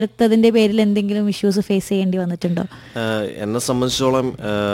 എടുത്തതിന്റെ പേരിൽ എന്തെങ്കിലും issues face ചെയ്യേണ്ടി വന്നിട്ടുണ്ടോ ആഹ് എന്നെ സംബന്ധിച്ചോളം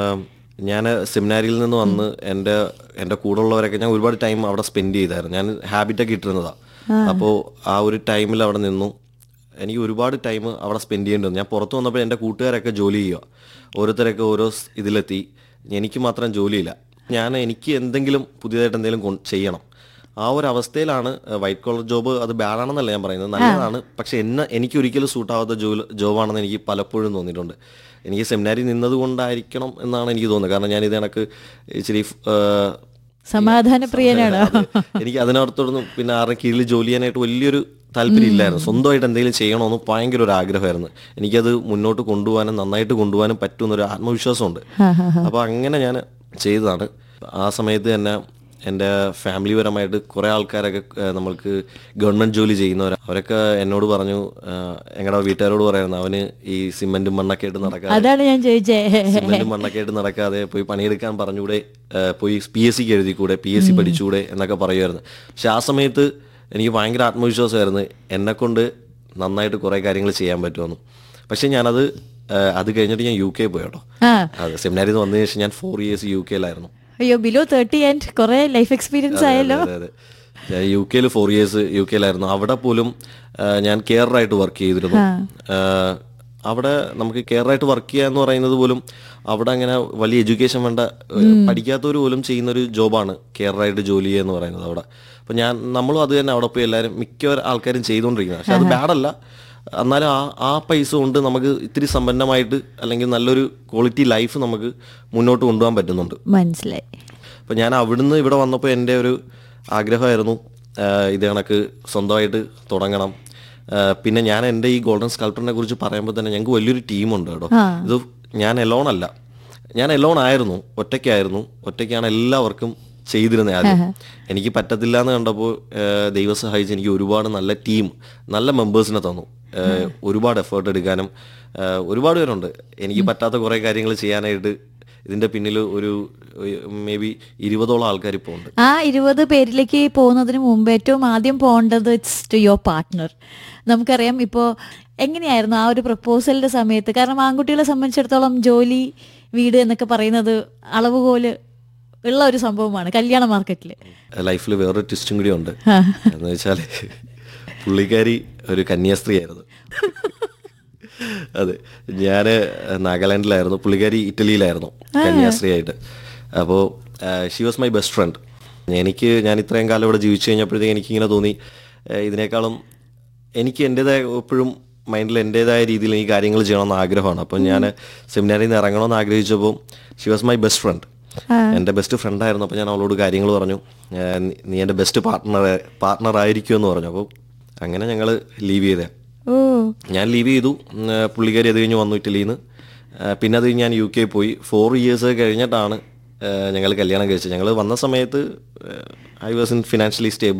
ഞാൻ സെമിനാരിയിൽ നിന്ന് വന്ന് എൻ്റെ എൻ്റെ കൂടെ ഉള്ളവരൊക്കെ ഞാൻ ഒരുപാട് ടൈം അവിടെ സ്പെൻഡ് ചെയ്തായിരുന്നു ഞാൻ ഹാബിറ്റൊക്കെ ഇട്ടിരുന്നതാണ് അപ്പോൾ ആ ഒരു ടൈമിൽ അവിടെ നിന്നു എനിക്ക് ഒരുപാട് ടൈം അവിടെ സ്പെൻഡ് ചെയ്യേണ്ടി വന്നു ഞാൻ പുറത്ത് വന്നപ്പോൾ എൻ്റെ കൂട്ടുകാരൊക്കെ ജോലി ചെയ്യുക ഓരോരുത്തരൊക്കെ ഓരോ സ് ഇതിലെത്തി എനിക്ക് മാത്രം ജോലിയില്ല ഞാൻ എനിക്ക് എന്തെങ്കിലും പുതിയതായിട്ട് എന്തെങ്കിലും കൊ- ചെയ്യണം ആ ഒരു അവസ്ഥയിലാണ് വൈറ്റ് കോളർ ജോബ് അത് ബാഡാണെന്നല്ല ഞാൻ പറയുന്നത് നല്ലതാണ് പക്ഷെ എന്നെ എനിക്ക് ഒരിക്കലും സൂട്ടാവാത്ത ജോലി ജോബാണെന്ന് എനിക്ക് പലപ്പോഴും തോന്നിയിട്ടുണ്ട് എനിക്ക് സെമിനാരി നിന്നത് കൊണ്ടായിരിക്കണം എന്നാണ് എനിക്ക് തോന്നുന്നത് കാരണം ഞാൻ ഇത് കണക്ക് ഇച്ചിരി ഏഹ്, സമാധാന പ്രിയനാണോ അതെ. എനിക്ക് അതിനകത്തോടൊന്നും പിന്നെ ആരുടെ കീഴിൽ ജോലി ചെയ്യാനായിട്ട് വലിയൊരു താല്പര്യം ഇല്ലായിരുന്നു സ്വന്തമായിട്ട് എന്തെങ്കിലും ചെയ്യണമെന്ന് ഭയങ്കര ഒരു ആഗ്രഹമായിരുന്നു എനിക്കത് മുന്നോട്ട് കൊണ്ടുപോകാനും നന്നായിട്ട് കൊണ്ടുപോകാനും പറ്റുമെന്നൊരു ആത്മവിശ്വാസമുണ്ട് അപ്പോൾ അങ്ങനെ ഞാൻ ചെയ്തതാണ് ആ സമയത്ത് തന്നെ എൻ്റെ ഫാമിലി പരമായിട്ട് കുറേ ആൾക്കാരൊക്കെ ഏഹ്, നമ്മൾക്ക് ഗവൺമെൻറ് ജോലി ചെയ്യുന്നവർ അവരൊക്കെ എന്നോട് പറഞ്ഞു ഞങ്ങളുടെ വീട്ടുകാരോട് പറയായിരുന്നു അവന് ഈ സിമെൻറ്റും മണ്ണൊക്കെ ആയിട്ട് നടക്കാതെ അതാണ് ഞാൻ ചോദിച്ചേ സിമെന്റും മണ്ണൊക്കെ ആയിട്ട് നടക്കാതെ പോയി പണിയെടുക്കാൻ പറഞ്ഞുകൂടെ ഏഹ് പോയി പി എസ് സിക്ക് എഴുതിക്കൂടെ പി എസ് സി പഠിച്ചുകൂടെ എന്നൊക്കെ പറയുമായിരുന്നു പക്ഷെ ആ സമയത്ത് എനിക്ക് ഭയങ്കര ആത്മവിശ്വാസമായിരുന്നു എന്നെ കൊണ്ട് നന്നായിട്ട് കുറേ കാര്യങ്ങൾ ചെയ്യാൻ പറ്റുമെന്ന് പക്ഷെ ഞാനത് ഏഹ് അത് കഴിഞ്ഞിട്ട് ഞാൻ യു കെ പോയി കേട്ടോ ആ അതെ സെമിനാരിൽ നിന്ന് വന്നതിന് ശേഷം ഞാൻ ഫോർ ഇയേഴ്സ് യു കെയിലായിരുന്നു അയ്യോ ബിലോ തേർട്ടി ആൻഡ് കുറെ ലൈഫ് എക്സ്പീരിയൻസ് ആയല്ലോ അതെ അതെ ഞാൻ യു കെയിൽ ഫോർ ഇയേഴ്സ് യു കെയിലായിരുന്നു അവിടെ പോലും ആ, ഞാൻ കെയറായിട്ട് വർക്ക് ചെയ്തിരുന്നു ആ, അവിടെ നമുക്ക് കെയറായിട്ട് വർക്ക് ചെയ്യുക എന്ന് പറയുന്നത് പോലും അവിടെ അങ്ങനെ വലിയ എഡ്യൂക്കേഷൻ വേണ്ട പഠിക്കാത്തവർ പോലും ചെയ്യുന്ന ഒരു ജോബാണ് കെയറായിട്ട് ജോലി ചെയ്യുക എന്ന് പറയുന്നത് അവിടെ അപ്പം ഞാൻ നമ്മളും അത് തന്നെ അവിടെ പോയി എല്ലാവരും മിക്ക ആൾക്കാരും ചെയ്തുകൊണ്ടിരിക്കുന്നത് പക്ഷെ അത് ബാഡല്ല എന്നാലും ആ ആ പൈസ കൊണ്ട് നമുക്ക് ഇത്തിരി സമ്പന്നമായിട്ട് അല്ലെങ്കിൽ നല്ലൊരു ക്വാളിറ്റി ലൈഫ് നമുക്ക് മുന്നോട്ട് കൊണ്ടുപോകാൻ പറ്റുന്നുണ്ട് മനസ്സിലായി അപ്പം ഞാൻ അവിടുന്ന് ഇവിടെ വന്നപ്പോൾ എൻ്റെ ഒരു ആഗ്രഹമായിരുന്നു ആഹ് ഇത് കണക്ക് സ്വന്തമായിട്ട് തുടങ്ങണം ആഹ് പിന്നെ ഞാൻ എൻ്റെ ഈ ഗോൾഡൻ സ്കൾപ്റ്ററിനെ കുറിച്ച് പറയുമ്പോൾ തന്നെ ഞങ്ങൾക്ക് വലിയൊരു ടീമുണ്ട് കേട്ടോ ഇത് ഞാൻ എലോൺ അല്ല ഞാൻ എലോൺ ആയിരുന്നു ഒറ്റയ്ക്കായിരുന്നു ഒറ്റയ്ക്കാണ് എല്ലാവർക്കും ചെയ്തിരുന്നത് ആദ്യം എനിക്ക് പറ്റത്തില്ല എന്ന് കണ്ടപ്പോൾ ആഹ് ദൈവം സഹായിച്ച് എനിക്ക് ഒരുപാട് നല്ല ടീം നല്ല മെമ്പേഴ്സിനെ തന്നു ആഹ് ഒരുപാട് എഫേർട്ട് എടുക്കാനും ആഹ് ഒരുപാട് പേരുണ്ട് എനിക്ക് പറ്റാത്ത കുറേ കാര്യങ്ങൾ ചെയ്യാനായിട്ട് ഇതിന്റെ പിന്നിൽ ഒരു മേ ബി ഇരുപതോളം ആൾക്കാർ ഇപ്പോൾ ഉണ്ട് ആ ഇരുപത് പേരിലേക്ക് പോകുന്നതിന് മുമ്പ് ഏറ്റവും ആദ്യം പോകേണ്ടത് ഇറ്റ്സ് ടു യുവർ പാർട്ട്ണർ നമുക്കറിയാം ഇപ്പോൾ എങ്ങനെയായിരുന്നു ആ ഒരു പ്രപ്പോസലിന്റെ സമയത്ത് കാരണം ആൺകുട്ടികളെ സംബന്ധിച്ചിടത്തോളം ജോലി വീട് എന്നൊക്കെ പറയുന്നത് അളവുകോല് ഉള്ള ഒരു സംഭവമാണ് കല്യാണ മാർക്കറ്റിൽ ലൈഫിൽ വേറൊരു ട്വിസ്റ്റും കൂടി ഉണ്ട് എന്ന് വെച്ചാൽ പുള്ളിക്കാരി ഒരു കന്യാസ്ത്രീ ആയിരുന്നു അതെ ഞാൻ നാഗാലാൻഡിലായിരുന്നു പുള്ളിക്കാരി ഇറ്റലിയിലായിരുന്നു കന്യാസ്ത്രീ ആയിട്ട് അപ്പോൾ she was my best friend എനിക്ക് ഞാൻ ഇത്രയും കാലം ഇവിടെ ജീവിച്ചു കഴിഞ്ഞപ്പോഴത്തേക്ക് എനിക്കിങ്ങനെ തോന്നി ആ, ഇതിനേക്കാളും എനിക്ക് എൻ്റെതായ എപ്പോഴും മൈൻഡിൽ എൻ്റെതായ രീതിയിൽ ഈ കാര്യങ്ങൾ ചെയ്യണമെന്ന് ആഗ്രഹമാണ് അപ്പം ഞാൻ സെമിനാറിൽ നിന്ന് ഇറങ്ങണമെന്ന് ആഗ്രഹിച്ചപ്പോൾ she was my best friend എൻ്റെ ബെസ്റ്റ് ഫ്രണ്ട് ആയിരുന്നു അപ്പോൾ ഞാൻ അവളോട് കാര്യങ്ങൾ പറഞ്ഞു ആ, നീ- നീ എൻ്റെ ബെസ്റ്റ് പാർട്ട്ണർ പാർട്ട്ണർ ആയിരിക്കുമെന്ന് പറഞ്ഞു അപ്പോൾ അങ്ങനെ ഞങ്ങൾ ലീവ് ചെയ്തേ ഓ ഞാൻ ലീവ് ചെയ്തു ഉം, ആ, പുള്ളിക്കാരി അത് കഴിഞ്ഞ് വന്നു ഇറ്റലിയിൽ നിന്ന് ആ, പിന്നെ അത് കഴിഞ്ഞ് ഞാൻ യു കെ പോയി ഫോർ ഇയേഴ്സ് കഴിഞ്ഞിട്ടാണ് ഞങ്ങൾ കല്യാണം കഴിച്ചത് ഞങ്ങൾ വന്ന സമയത്ത് I was in financially stable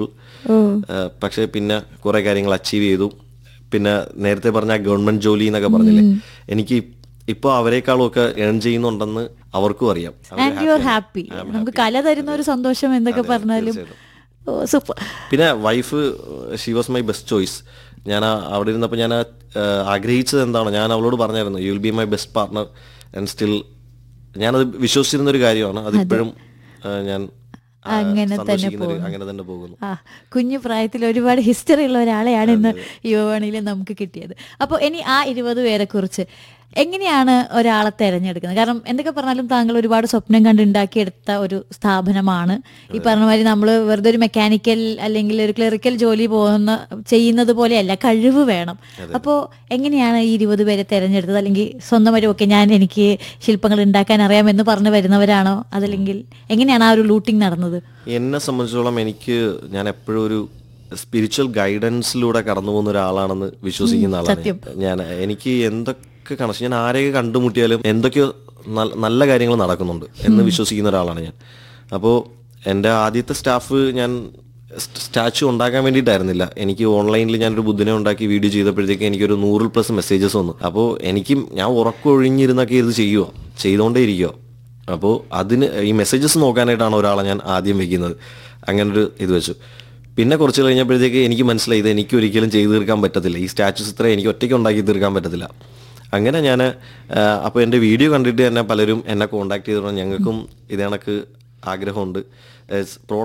പക്ഷേ പിന്നെ കുറേ കാര്യങ്ങൾ അച്ചീവ് ചെയ്തു പിന്നെ നേരത്തെ പറഞ്ഞ ഗവൺമെന്റ് ജോലി എന്നൊക്കെ പറഞ്ഞില്ലേ എനിക്ക് ഇപ്പോൾ അവരെക്കാളും ഒക്കെ ഏൺ ചെയ്യുന്നുണ്ടെന്ന് അവർക്കും അറിയാം അവര് ആൻഡ് യു ആർ ഹാപ്പി നമുക്ക് കല തരുന്ന ഒരു സന്തോഷം എന്തൊക്കെ പറഞ്ഞാലും ഓ സൂപ്പർ പിന്നെ wife she was my best choice ഞാൻ ആ- അവിടെ ഇരുന്നപ്പോൾ ഞാൻ ആ, ആഗ്രഹിച്ചത് എന്താണ് ഞാൻ അവളോട് പറഞ്ഞായിരുന്നു you will be my best partner and still ഞാനത് വിശ്വസിച്ചിരുന്ന ഒരു കാര്യമാണ് അതിപ്പോഴും ആ, ഞാൻ ആ, അങ്ങനെ തന്നെ സന്തോഷിക്കുന്ന ഒരു- അങ്ങനെ തന്നെ പോകുന്നു ആ കുഞ്ഞു പ്രായത്തിൽ ഒരുപാട് ഹിസ്റ്ററി ഉള്ള ഒരാളെയാണ് ഇന്ന് യുവവാണിയിൽ നമുക്ക് കിട്ടിയത് അപ്പോൾ ഇനി ആ ഇരുപത് പേരെ കുറിച്ച് എങ്ങനെയാണ് ഒരാളെ തെരഞ്ഞെടുക്കുന്നത് കാരണം എന്തൊക്കെ പറഞ്ഞാലും താങ്കൾ ഒരുപാട് സ്വപ്നം കണ്ട് ഉണ്ടാക്കിയെടുത്ത ഒരു സ്ഥാപനമാണ് ഈ പറഞ്ഞ മാതിരി നമ്മൾ വെറുതെ ഒരു മെക്കാനിക്കൽ അല്ലെങ്കിൽ ഒരു ക്ലറിക്കൽ ജോലി പോകുന്ന ചെയ്യുന്നത് പോലെയല്ല കഴിവ് വേണം അപ്പോൾ എങ്ങനെയാണ് ഈ ഇരുപത് പേരെ തെരഞ്ഞെടുത്തത് അല്ലെങ്കിൽ സ്വന്തമായിട്ട് ഓക്കെ ഞാൻ എനിക്ക് ശില്പങ്ങൾ ഉണ്ടാക്കാൻ അറിയാമെന്ന് പറഞ്ഞു വരുന്നവരാണോ അതല്ലെങ്കിൽ എങ്ങനെയാണ് ആ ഒരു ലൂട്ടിങ് നടന്നത് എന്നെ സംബന്ധിച്ചോളം എനിക്ക് ഞാൻ എപ്പോഴും ഒരു സ്പിരിച്വൽ ഗൈഡൻസിലൂടെ കടന്നു പോകുന്ന ഒരാളാണെന്ന് വിശ്വസിക്കുന്ന ആളാണ് ഞാൻ. ഞാൻ എനിക്ക് എന്തൊക്കെ കണക്ഷൻ ഞാൻ ആരെയൊക്കെ കണ്ടുമുട്ടിയാലും എന്തൊക്കെയോ നല്ല- നല്ല കാര്യങ്ങൾ നടക്കുന്നുണ്ട് എന്ന് വിശ്വസിക്കുന്ന ഒരാളാണ് ഞാൻ അപ്പോൾ എൻ്റെ ആദ്യത്തെ സ്റ്റാഫ് ഞാൻ സ്റ്റാച്ചു ഉണ്ടാക്കാൻ വേണ്ടിയിട്ടായിരുന്നില്ല എനിക്ക് ഓൺലൈനിൽ ഞാനൊരു ബുദ്ധിനെ ഉണ്ടാക്കി വീഡിയോ ചെയ്തപ്പോഴത്തേക്ക് എനിക്കൊരു നൂറിൽ പ്ലസ് മെസ്സേജസ് വന്നു അപ്പോൾ എനിക്ക് ഞാൻ ഉറക്കൊഴിഞ്ഞിരുന്നൊക്കെ ഇത് ചെയ്യുക ചെയ്തുകൊണ്ടേ ഇരിക്കുക അപ്പോൾ അതിന് ഈ മെസ്സേജസ് നോക്കാനായിട്ടാണ് ഒരാളെ ഞാൻ ആദ്യം വെക്കുന്നത് അങ്ങനൊരു ഇത് വെച്ചു പിന്നെ കുറച്ച് കഴിഞ്ഞപ്പോഴത്തേക്ക് എനിക്ക് മനസ്സിലായി ഇത് എനിക്ക് ഒരിക്കലും ചെയ്തു തീർക്കാൻ പറ്റത്തില്ല ഈ സ്റ്റാച്യൂസ് ഇത്ര എനിക്ക് ഒറ്റയ്ക്ക് ഉണ്ടാക്കി തീർക്കാൻ പറ്റത്തില്ല അങ്ങനെ ഞാൻ അപ്പോൾ എൻ്റെ വീഡിയോ കണ്ടിട്ട് തന്നെ പലരും എന്നെ കോണ്ടാക്ട് ചെയ്തിട്ടുണ്ട് ഞങ്ങൾക്കും ഇത് കണക്ക് ആഗ്രഹമുണ്ട്